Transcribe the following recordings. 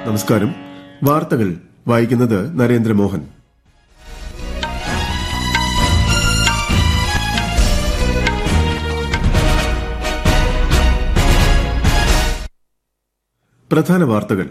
നമസ്കാരം വാർത്തകൾ വായിക്കുന്നത് നരേന്ദ്രമോഹൻ പ്രധാന വാർത്തകൾ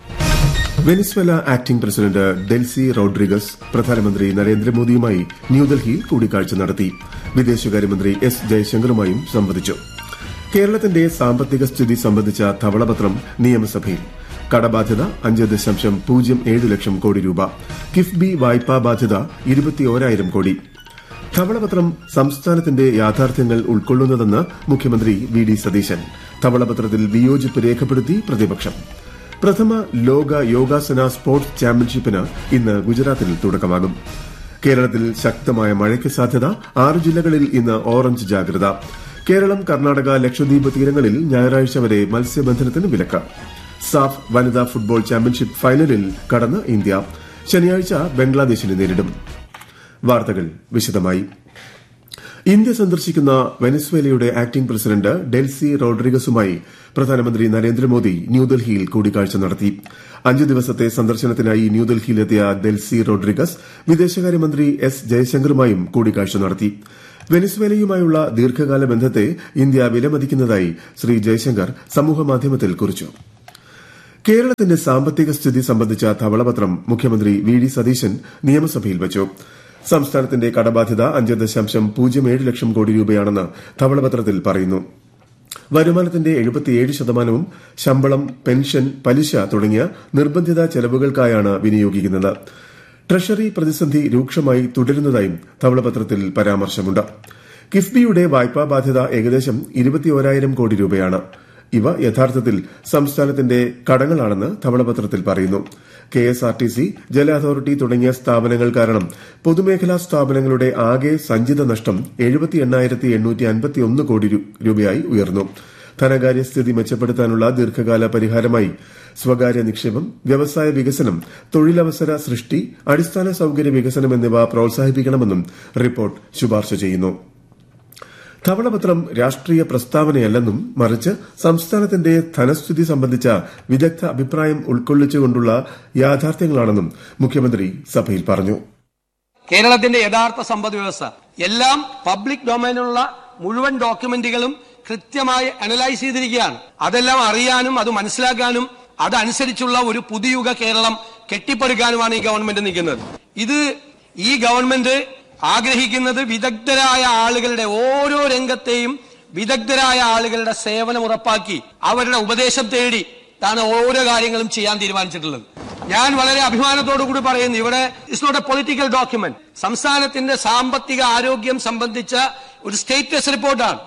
Venezuela acting president Delcy Rodriguez പ്രധാനമന്ത്രി നരേന്ദ്രമോദിയുമായി ന്യൂഡൽഹിയിൽ കൂടിക്കാഴ്ച നടത്തി വിദേശകാര്യമന്ത്രി എസ് ജയശങ്കറുമായും സംവദിച്ചു കേരളത്തിന്റെ സാമ്പത്തിക സ്ഥിതി സംബന്ധിച്ച ധവളപത്രം നിയമസഭയിൽ കടബാധ്യത അഞ്ച് ദശാംശം പൂജ്യം ഏഴ് ലക്ഷം കോടി രൂപ കിഫ്ബി വായ്പാ ബാധ്യത ഇരുപത്തിയോരായിരം കോടി ധവളപത്രം സംസ്ഥാനത്തിന്റെ യാഥാർത്ഥ്യങ്ങൾ ഉൾക്കൊള്ളുന്നതെന്ന് മുഖ്യമന്ത്രി വി ഡി സതീശൻ ധവളപത്രത്തിൽ വിയോജിപ്പ് രേഖപ്പെടുത്തി പ്രതിപക്ഷം പ്രഥമ ലോക യോഗാസന സ്പോർട്സ് ചാമ്പ്യൻഷിപ്പിന് ഇന്ന് ഗുജറാത്തിൽ തുടക്കമാകും കേരളത്തിൽ ശക്തമായ മഴയ്ക്ക് സാധ്യത ആറ് ജില്ലകളിൽ ഇന്ന് ഓറഞ്ച് ജാഗ്രത കേരളം കർണാടക ലക്ഷദ്വീപ് തീരങ്ങളിൽ ഞായറാഴ്ച വരെ മത്സ്യബന്ധനത്തിന് വിലക്ക് സാഫ് വനിതാ ഫുട്ബോൾ ചാമ്പ്യൻഷിപ്പ് ഫൈനലിൽ കടന്ന് ഇന്ത്യ ശനിയാഴ്ച ബംഗ്ലാദേശിനെ നേരിടും വാർത്തകൾ വിശദമായി ഇന്ത്യ സന്ദർശിക്കുന്ന വെനസ്വേലയുടെ ആക്ടിംഗ് പ്രസിഡന്റ് ഡെൽസി റോഡ്രിഗസുമായി പ്രധാനമന്ത്രി നരേന്ദ്രമോദി ന്യൂഡൽഹിയിൽ കൂടിക്കാഴ്ച നടത്തി അഞ്ച് ദിവസത്തെ സന്ദർശനത്തിനായി ന്യൂഡൽഹിയിലെത്തിയ ഡെൽസി റോഡ്രിഗസ് വിദേശകാര്യമന്ത്രി എസ് ജയശങ്കറുമായും കൂടിക്കാഴ്ച നടത്തി വെനസ്വേലയുമായുള്ള ദീർഘകാല ബന്ധത്തെ ഇന്ത്യ വിലമതിക്കുന്നതായി ശ്രീ ജയശങ്കർ സമൂഹമാധ്യമത്തിൽ കുറിച്ചു കേരളത്തിന്റെ സാമ്പത്തിക സ്ഥിതി സംബന്ധിച്ച ധവളപത്രം മുഖ്യമന്ത്രി വി ഡി സതീശൻ നിയമസഭയിൽ വച്ചു സംസ്ഥാനത്തിന്റെ കടബാധ്യത അഞ്ച് ദശാംശം പൂജ്യം ഏഴ് ലക്ഷം കോടി രൂപയാണെന്ന് ധവളപത്രത്തിൽ പറയുന്നു വരുമാനത്തിന്റെ എഴുപത്തിയേഴ് ശതമാനവും ശമ്പളം പെൻഷൻ പലിശ തുടങ്ങിയ നിർബന്ധിത ചെലവുകൾക്കായാണ് വിനിയോഗിക്കുന്നത് ട്രഷറി പ്രതിസന്ധി രൂക്ഷമായി തുടരുന്നതായും ധവളപത്രത്തിൽ പരാമർശമുണ്ട് കിഫ്ബിയുടെ വായ്പാ ബാധ്യത ഏകദേശം ഇരുപത്തിയോരായിരം കോടി രൂപയാണ് ഇവ യഥാർത്ഥത്തിൽ സംസ്ഥാനത്തിന്റെ കടങ്ങളാണെന്ന് ധവളപത്രത്തിൽ പറയുന്നു K S R T C ജല അതോറിറ്റി തുടങ്ങിയ സ്ഥാപനങ്ങൾ കാരണം പൊതുമേഖലാ സ്ഥാപനങ്ങളുടെ ആകെ സഞ്ചിത നഷ്ടം എഴുപത്തി എണ്ണായിരത്തി എണ്ണൂറ്റി അൻപത്തിയൊന്ന് കോടി രൂപയായി ഉയർന്നു ധനകാര്യ സ്ഥിതി മെച്ചപ്പെടുത്താനുള്ള ദീർഘകാല പരിഹാരമായി സ്വകാര്യ നിക്ഷേപം വ്യവസായ വികസനം തൊഴിലവസര സൃഷ്ടി അടിസ്ഥാന സൌകര്യ വികസനം എന്നിവ പ്രോത്സാഹിപ്പിക്കണമെന്നും റിപ്പോർട്ട് ശുപാർശ ചെയ്യുന്നു ധവളപത്രം രാഷ്ട്രീയ പ്രസ്താവനയല്ലെന്നും മറിച്ച് സംസ്ഥാനത്തിന്റെ ധനസ്ഥിതി സംബന്ധിച്ച വിദഗ്ധ അഭിപ്രായം ഉൾക്കൊള്ളിച്ചുകൊണ്ടുള്ള യാഥാർത്ഥ്യങ്ങളാണെന്നും മുഖ്യമന്ത്രി സഭയിൽ പറഞ്ഞു കേരളത്തിന്റെ യഥാർത്ഥ സമ്പദ് വ്യവസ്ഥ എല്ലാം പബ്ലിക് ഡൊമൈനിലുള്ള മുഴുവൻ ഡോക്യുമെന്റുകളും കൃത്യമായി അനലൈസ് ചെയ്തിരിക്കുകയാണ് അതെല്ലാം അറിയാനും അത് മനസ്സിലാക്കാനും അതനുസരിച്ചുള്ള ഒരു പുതുയുഗ കേരളം കെട്ടിപ്പടുക്കാനുമാണ് ഈ ഗവൺമെന്റ് നിൽക്കുന്നത് ഇത് ഈ ഗവൺമെന്റ് ആഗ്രഹിക്കുന്നത് വിദഗ്ധരായ ആളുകളുടെ ഓരോ രംഗത്തെയും വിദഗ്ധരായ ആളുകളുടെ സേവനം ഉറപ്പാക്കി അവരുടെ ഉപദേശം തേടി താണ് ഓരോ കാര്യങ്ങളും ചെയ്യാൻ തീരുമാനിച്ചിട്ടുള്ളത് ഞാൻ വളരെ അഭിമാനത്തോടു കൂടി പറയുന്നു ഇവിടെ it's not a political document സംസ്ഥാനത്തിന്റെ സാമ്പത്തിക ആരോഗ്യം സംബന്ധിച്ച ഒരു സ്റ്റേറ്റസ് റിപ്പോർട്ടാണ്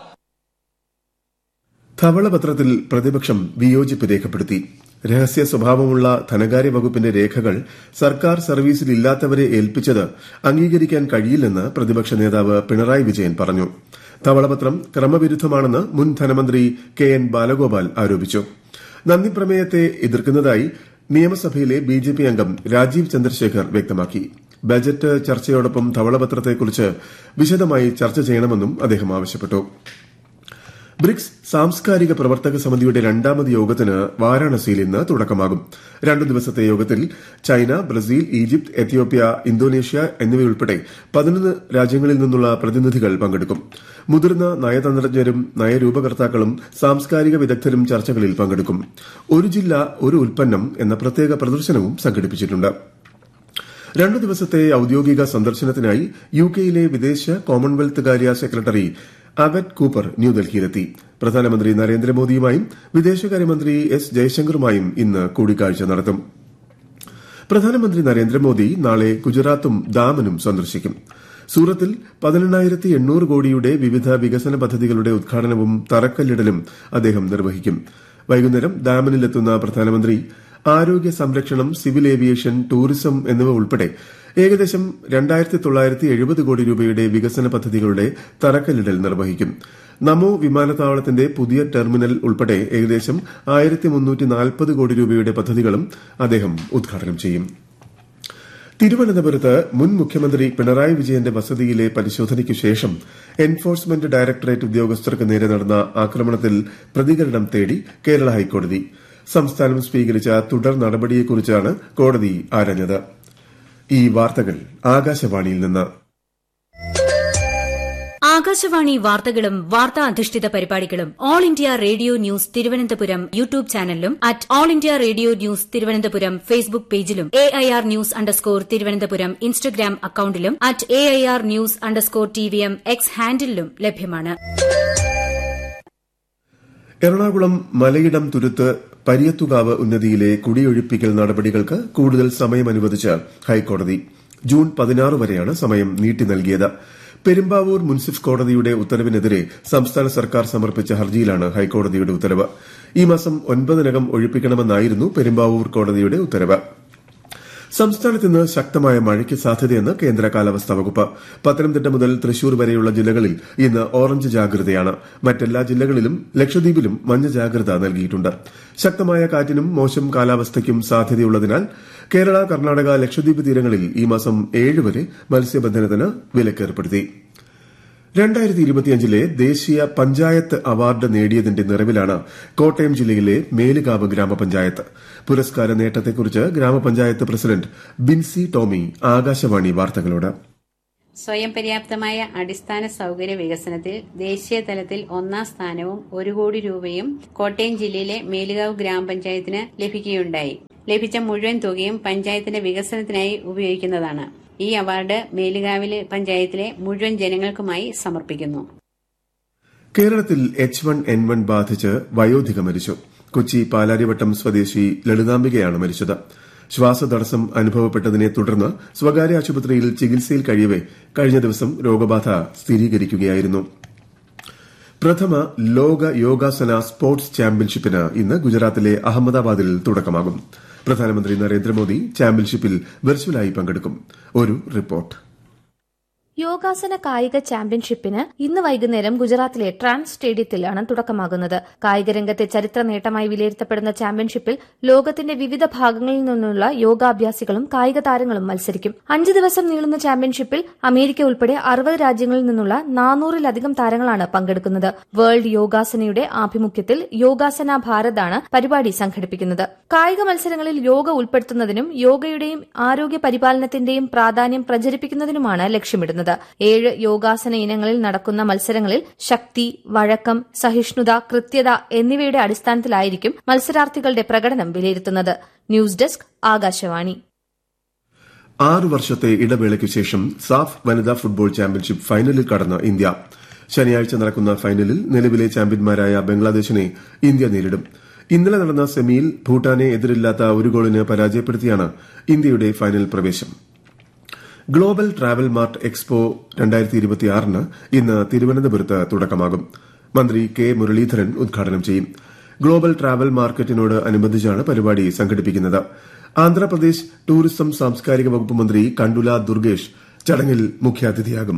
ധവളപത്രത്തിൽ പ്രതിപക്ഷം വിയോജിപ്പ് രേഖപ്പെടുത്തി രഹസ്യ സ്വഭാവമുള്ള ധനകാര്യ വകുപ്പിന്റെ രേഖകൾ സർക്കാർ സർവീസിൽ ഇല്ലാത്തവരെ ഏൽപ്പിച്ചത് അംഗീകരിക്കാൻ കഴിയില്ലെന്ന് പ്രതിപക്ഷ നേതാവ് പിണറായി വിജയൻ പറഞ്ഞു ധവളപത്രം ക്രമവിരുദ്ധമാണെന്ന് മുൻ ധനമന്ത്രി കെ എൻ ബാലഗോപാൽ ആരോപിച്ചു നന്ദിപ്രമേയത്തെ എതിർക്കുന്നതായി നിയമസഭയിലെ ബിജെപി അംഗം രാജീവ് ചന്ദ്രശേഖർ വ്യക്തമാക്കി ബജറ്റ് ചർച്ചയോടൊപ്പം ധവളപത്രത്തെക്കുറിച്ച് വിശദമായി ചർച്ച ചെയ്യണമെന്നും അദ്ദേഹം ആവശ്യപ്പെട്ടു ബ്രിക്സ് സാംസ്കാരിക പ്രവർത്തക സമിതിയുടെ രണ്ടാമത് യോഗത്തിന് വാരാണസിയിൽ ഇന്ന് തുടക്കമാകും രണ്ടു ദിവസത്തെ യോഗത്തിൽ China Brazil Egypt Ethiopia Indonesia എന്നിവയുൾപ്പെടെ പതിനൊന്ന് രാജ്യങ്ങളിൽ നിന്നുള്ള പ്രതിനിധികൾ പങ്കെടുക്കും മുതിർന്ന നയതന്ത്രജ്ഞരും നയരൂപകർത്താക്കളും സാംസ്കാരിക വിദഗ്ധരും ചർച്ചകളിൽ പങ്കെടുക്കും ഒരു ജില്ല ഒരു ഉൽപ്പന്നം എന്ന പ്രത്യേക പ്രദർശനവും സംഘടിപ്പിച്ചിട്ടുണ്ട് രണ്ടു ദിവസത്തെ ഔദ്യോഗിക സന്ദർശനത്തിനായി യു കെയിലെ വിദേശ കോമൺവെൽത്ത് കാര്യ സെക്രട്ടറി അവറ്റ് കൂപ്പർ ന്യൂഡൽഹിയിലെത്തി പ്രധാനമന്ത്രി നരേന്ദ്രമോദിയുമായും വിദേശകാര്യമന്ത്രി എസ് ജയശങ്കറുമായും ഇന്ന് കൂടിക്കാഴ്ച നടത്തും പ്രധാനമന്ത്രി നരേന്ദ്രമോദി നാളെ ഗുജറാത്തും ദാമനും സന്ദർശിക്കും സൂറത്തിൽ പതിനെണ്ണായിരത്തി എണ്ണൂറ് കോടിയുടെ വിവിധ വികസന പദ്ധതികളുടെ ഉദ്ഘാടനവും തറക്കല്ലിടലും അദ്ദേഹം നിർവഹിക്കും വൈകുന്നേരം ദാമനിലെത്തുന്ന പ്രധാനമന്ത്രി ആരോഗ്യ സംരക്ഷണം സിവിൽ ഏവിയേഷൻ ടൂറിസം എന്നിവ ഉൾപ്പെടെ ഏകദേശം രണ്ടായിരത്തി തൊള്ളായിരത്തി എഴുപത് കോടി രൂപയുടെ വികസന പദ്ധതികളുടെ തറക്കല്ലിടൽ നിർവഹിക്കും നമോ വിമാനത്താവളത്തിന്റെ പുതിയ ടെർമിനൽ ഉൾപ്പെടെ ഏകദേശം ആയിരത്തി മുന്നൂറ്റി നാൽപ്പത് കോടി രൂപയുടെ പദ്ധതികളും അദ്ദേഹം ഉദ്ഘാടനം ചെയ്യും തിരുവനന്തപുരത്ത് മുൻ മുഖ്യമന്ത്രി പിണറായി വിജയന്റെ വസതിയിലെ പരിശോധനയ്ക്കു ശേഷം എൻഫോഴ്സ്മെന്റ് ഡയറക്ടറേറ്റ് ഉദ്യോഗസ്ഥർക്ക് നേരെ നടന്ന ആക്രമണത്തിൽ പ്രതികരണം തേടി കേരള ഹൈക്കോടതി സംസ്ഥാനം സ്വീകരിച്ച തുടർ നടപടിയെക്കുറിച്ചാണ് കോടതി ആരാഞ്ഞത് ഈ വാർത്തകൾ ആകാശവാണിയിൽ നിന്ന് ആകാശവാണി വാർത്തകളും വാർത്താ അധിഷ്ഠിത പരിപാടികളും All India Radio News Thiruvananthapuram YouTube ചാനലിലും at All India Radio News Thiruvananthapuram Facebook പേജിലും A I R news underscore Thiruvananthapuram Instagram അക്കൌണ്ടിലും at A I R news underscore T V M X ഹാൻഡിലും ലഭ്യമാണ് എറണാകുളം മലയിടം തുരുത്ത് പരിയത്തുകാവ് ഉന്നതിയിലെ കുടിയൊഴിപ്പിക്കൽ നടപടികൾക്ക് കൂടുതൽ സമയം അനുവദിച്ച് ഹൈക്കോടതി ജൂൺ പതിനാറ് വരെയാണ് സമയം നീട്ടി നൽകിയത് പെരുമ്പാവൂർ മുൻസിഫ് കോടതിയുടെ ഉത്തരവിനെതിരെ സംസ്ഥാന സർക്കാർ സമർപ്പിച്ച ഹർജിയിലാണ് ഹൈക്കോടതിയുടെ ഉത്തരവ് ഈ മാസം ഒൻപതിനകം ഒഴിപ്പിക്കണമെന്നായിരുന്നു പെരുമ്പാവൂർ കോടതിയുടെ ഉത്തരവ് സംസ്ഥാനത്ത് ഇന്ന് ശക്തമായ മഴയ്ക്ക് സാധ്യതയെന്ന് കേന്ദ്ര കാലാവസ്ഥാ വകുപ്പ് പത്തനംതിട്ട മുതൽ തൃശൂർ വരെയുള്ള ജില്ലകളിൽ ഇന്ന് ഓറഞ്ച് ജാഗ്രതയാണ് മറ്റെല്ലാ ജില്ലകളിലും ലക്ഷദ്വീപിലും മഞ്ഞ ജാഗ്രത നൽകിയിട്ടുണ്ട് ശക്തമായ കാറ്റിനും മോശം കാലാവസ്ഥയ്ക്കും സാധ്യതയുള്ളതിനാൽ കേരള കർണാടക ലക്ഷദ്വീപ് തീരങ്ങളിൽ ഈ മാസം ഏഴ് വരെ മത്സ്യബന്ധനത്തിന് വിലക്കേർപ്പെടുത്തി രണ്ടായിരത്തി ഇരുപത്തിയഞ്ചിലെ ദേശീയ പഞ്ചായത്ത് അവാർഡ് നേടിയതിന്റെ നിറവിലാണ് കോട്ടയം ജില്ലയിലെ മേലുകാവ് ഗ്രാമപഞ്ചായത്ത് പുരസ്കാര നേട്ടത്തെക്കുറിച്ച് ഗ്രാമപഞ്ചായത്ത് പ്രസിഡന്റ് ബിൻസി ടോമി ആകാശവാണി വാർത്തകളോട് സ്വയം പര്യാപ്തമായ അടിസ്ഥാന സൌകര്യ വികസനത്തിൽ ദേശീയ തലത്തിൽ ഒന്നാം സ്ഥാനവും ഒരു കോടി രൂപയും കോട്ടയം ജില്ലയിലെ മേലുകാവ് ഗ്രാമപഞ്ചായത്തിന് ലഭിക്കുകയുണ്ടായി ലഭിച്ച മുഴുവൻ തുകയും പഞ്ചായത്തിന്റെ വികസനത്തിനായി ഉപയോഗിക്കുന്നതാണ് ഈ അവാർഡ് മേലുകാവിലെ പഞ്ചായത്തിലെ മുഴുവൻ ജനങ്ങൾക്കുമായി സമർപ്പിക്കുന്നു കേരളത്തിൽ എച്ച് വൺ എൻ വൺ ബാധിച്ച് വയോധിക മരിച്ചു കൊച്ചി പാലാരിവട്ടം സ്വദേശി ലളിതാംബികയാണ് മരിച്ചത് ശ്വാസതടസ്സം അനുഭവപ്പെട്ടതിനെ തുടർന്ന് സ്വകാര്യ ആശുപത്രിയിൽ ചികിത്സയിൽ കഴിയവെ കഴിഞ്ഞ ദിവസം രോഗബാധ സ്ഥിരീകരിക്കുകയായിരുന്നു പ്രഥമ ലോക യോഗാസന സ്പോർട്സ് ചാമ്പ്യൻഷിപ്പിന് ഇന്ന് ഗുജറാത്തിലെ അഹമ്മദാബാദിൽ തുടക്കമാകും പ്രധാനമന്ത്രി നരേന്ദ്രമോദി ചാമ്പ്യൻഷിപ്പിൽ വെർച്വലായി പങ്കെടുക്കും ഒരു റിപ്പോർട്ട് യോഗാസന കായിക ചാമ്പ്യൻഷിപ്പിന് ഇന്ന് വൈകുന്നേരം ഗുജറാത്തിലെ ട്രാൻസ് സ്റ്റേഡിയത്തിലാണ് തുടക്കമാകുന്നത് കായിക രംഗത്തെ ചരിത്ര നേട്ടമായി വിലയിരുത്തപ്പെടുന്ന ചാമ്പ്യൻഷിപ്പിൽ ലോകത്തിന്റെ വിവിധ ഭാഗങ്ങളിൽ നിന്നുള്ള യോഗാഭ്യാസികളും കായിക താരങ്ങളും മത്സരിക്കും അഞ്ച് ദിവസം നീളുന്ന ചാമ്പ്യൻഷിപ്പിൽ അമേരിക്ക ഉൾപ്പെടെ അറുപത് രാജ്യങ്ങളിൽ നിന്നുള്ള നാനൂറിലധികം താരങ്ങളാണ് പങ്കെടുക്കുന്നത് വേൾഡ് യോഗാസനയുടെ ആഭിമുഖ്യത്തിൽ യോഗാസന ഭാരതാണ് പരിപാടി സംഘടിപ്പിക്കുന്നത് കായിക മത്സരങ്ങളിൽ യോഗ ഉൾപ്പെടുത്തുന്നതിനും യോഗയുടെയും ആരോഗ്യ പരിപാലനത്തിന്റെയും പ്രാധാന്യം പ്രചരിപ്പിക്കുന്നതിനുമാണ് ലക്ഷ്യമിടുന്നത് ഏഴ് യോഗാസന ഇനങ്ങളിൽ നടക്കുന്ന മത്സരങ്ങളിൽ ശക്തി വഴക്കം സഹിഷ്ണുത കൃത്യത എന്നിവയുടെ അടിസ്ഥാനത്തിലായിരിക്കും മത്സരാർത്ഥികളുടെ പ്രകടനം വിലയിരുത്തുന്നത് ന്യൂസ് ഡെസ്ക് ആകാശവാണി ആറ് വർഷത്തെ ഇടവേളയ്ക്ക് ശേഷം സാഫ് വനിതാ ഫുട്ബോൾ ചാമ്പ്യൻഷിപ്പ് ഫൈനലിൽ കടന്ന ഇന്ത്യ ശനിയാഴ്ച നടക്കുന്ന ഫൈനലിൽ നിലവിലെ ചാമ്പ്യന്മാരായ ബംഗ്ലാദേശിനെ ഇന്ത്യ നേരിടും ഇന്നലെ നടന്ന സെമിയിൽ ഭൂട്ടാനെ എതിരില്ലാത്ത ഒരു ഗോളിന് പരാജയപ്പെടുത്തിയാണ് ഇന്ത്യയുടെ ഫൈനൽ പ്രവേശം ഗ്ലോബൽ ട്രാവൽ മാർട്ട് എക്സ്പോ ന് ഇന്ന് തിരുവനന്തപുരത്ത് തുടക്കമാകും മന്ത്രി കെ മുരളീധരൻ ഉദ്ഘാടനം ചെയ്യും ഗ്ലോബൽ ട്രാവൽ മാർക്കറ്റിനോട് അനുബന്ധിച്ചാണ് പരിപാടി സംഘടിപ്പിക്കുന്നത് ആന്ധ്രാപ്രദേശ് ടൂറിസം സാംസ്കാരിക വകുപ്പ് മന്ത്രി കണ്ടുല ദുർഗേഷ് ചടങ്ങിൽ മുഖ്യാതിഥിയാകും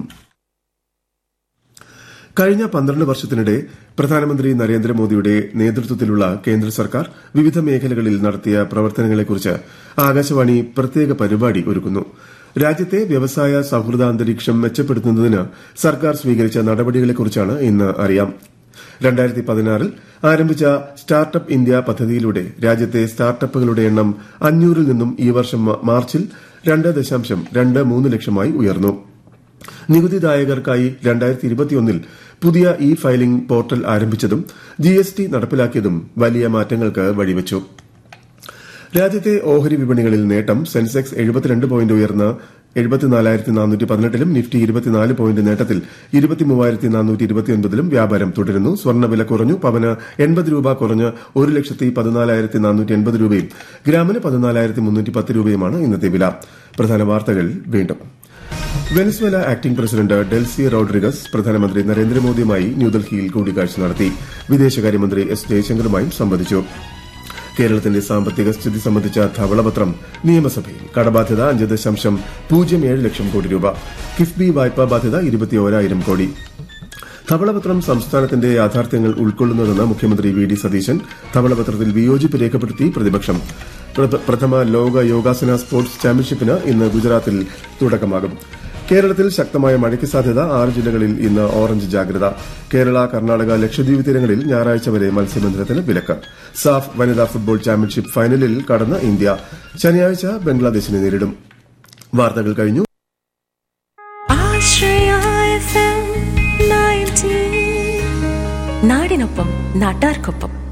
കഴിഞ്ഞ പന്ത്രണ്ട് വർഷത്തിനിടെ പ്രധാനമന്ത്രി നരേന്ദ്രമോദിയുടെ നേതൃത്വത്തിലുള്ള കേന്ദ്ര സർക്കാർ വിവിധ മേഖലകളിൽ നടത്തിയ പ്രവർത്തനങ്ങളെക്കുറിച്ച് ആകാശവാണി പ്രത്യേക പരിപാടി ഒരുക്കുന്നു രാജ്യത്തെ വ്യവസായ സൌഹൃദ അന്തരീക്ഷം മെച്ചപ്പെടുത്തുന്നതിന് സർക്കാർ സ്വീകരിച്ച നടപടികളെക്കുറിച്ചാണ് ഇന്ന് അറിയാം രണ്ടായിരത്തി പതിനാറിൽ ആരംഭിച്ച സ്റ്റാർട്ടപ്പ് ഇന്ത്യ പദ്ധതിയിലൂടെ രാജ്യത്തെ സ്റ്റാർട്ടപ്പുകളുടെ എണ്ണം അഞ്ഞൂറിൽ നിന്നും ഈ വർഷം മാർച്ചിൽ രണ്ട് ദശാംശം രണ്ട് മൂന്ന് ലക്ഷമായി ഉയർന്നു നികുതിദായകർക്കായി രണ്ടായിരത്തി ഇരുപത്തിയൊന്നിൽ പുതിയ ഇ ഫയലിംഗ് പോർട്ടൽ ആരംഭിച്ചതും ജിഎസ്ടി നടപ്പിലാക്കിയതും വലിയ മാറ്റങ്ങൾക്ക് വഴിവച്ചു രാജ്യത്തെ ഓഹരി വിപണികളിൽ നേട്ടം സെൻസെക്സ് എഴുപത്തിരണ്ട് പോയിന്റ് ഉയർന്ന് എഴുപത്തിനാലായിരത്തി നാനൂറ്റി പതിനെട്ടിലും നിഫ്റ്റി ഇരുപത്തിനാല് പോയിന്റ് നേട്ടത്തിൽ ഇരുപത്തിമൂവായിരത്തി നാനൂറ്റി ഇരുപത്തിയൊൻപതിലും വ്യാപാരം തുടരുന്നു സ്വർണ്ണവില കുറഞ്ഞു പവന് എൺപത് രൂപ കുറഞ്ഞ് ഒരു ലക്ഷത്തി പതിനാലായിരത്തി നാനൂറ്റി എൺപത് രൂപയും ഗ്രാമിന് പതിനാലായിരത്തി മുന്നൂറ്റി പത്ത് രൂപയുമാണ് ഇന്നത്തെ വില പ്രധാന വാർത്തകൾ വീണ്ടും Venezuela acting president Delcy Rodriguez പ്രധാനമന്ത്രി നരേന്ദ്രമോദിയുമായി ന്യൂഡൽഹിയിൽ കൂടിക്കാഴ്ച നടത്തി വിദേശകാര്യമന്ത്രി എസ് ജയശങ്കറുമായും സംവദിച്ചു കേരളത്തിന്റെ സാമ്പത്തിക സ്ഥിതി സംബന്ധിച്ച ധവളപത്രം നിയമസഭയിൽ കടബാധ്യത അഞ്ച് ദശാംശം പൂജ്യം ഏഴ് ലക്ഷം കോടി രൂപ കിഫ്ബി വായ്പാ ബാധ്യത ഇരുപത്തിയോരായിരം കോടി ധവളപത്രം സംസ്ഥാനത്തിന്റെ യാഥാർത്ഥ്യങ്ങൾ ഉൾക്കൊള്ളുന്നതെന്ന് മുഖ്യമന്ത്രി വി ഡി സതീശൻ ധവളപത്രത്തിൽ വിയോജിപ്പ് രേഖപ്പെടുത്തി പ്രതിപക്ഷം പ്രഥമ ലോക യോഗാസന സ്പോർട്സ് ചാമ്പ്യൻഷിപ്പിന് ഇന്ന് ഗുജറാത്തിൽ തുടക്കമാകും കേരളത്തിൽ ശക്തമായ മഴയ്ക്ക് സാധ്യത ആറ് ജില്ലകളിൽ ഇന്ന് ഓറഞ്ച് ജാഗ്രത കേരള കർണാടക ലക്ഷദ്വീപ് തീരങ്ങളിൽ ഞായറാഴ്ച വരെ മത്സ്യബന്ധനത്തിന് വിലക്ക് സാഫ് വനിതാ ഫുട്ബോൾ ചാമ്പ്യൻഷിപ്പ് ഫൈനലിൽ കടന്ന് ഇന്ത്യ ശനിയാഴ്ച ബംഗ്ലാദേശിനെ നേരിടും വാർത്തകൾ കഴിഞ്ഞു ആശ്രയ FM 90. നാടിനൊപ്പം നാട്ടാർക്കൊപ്പം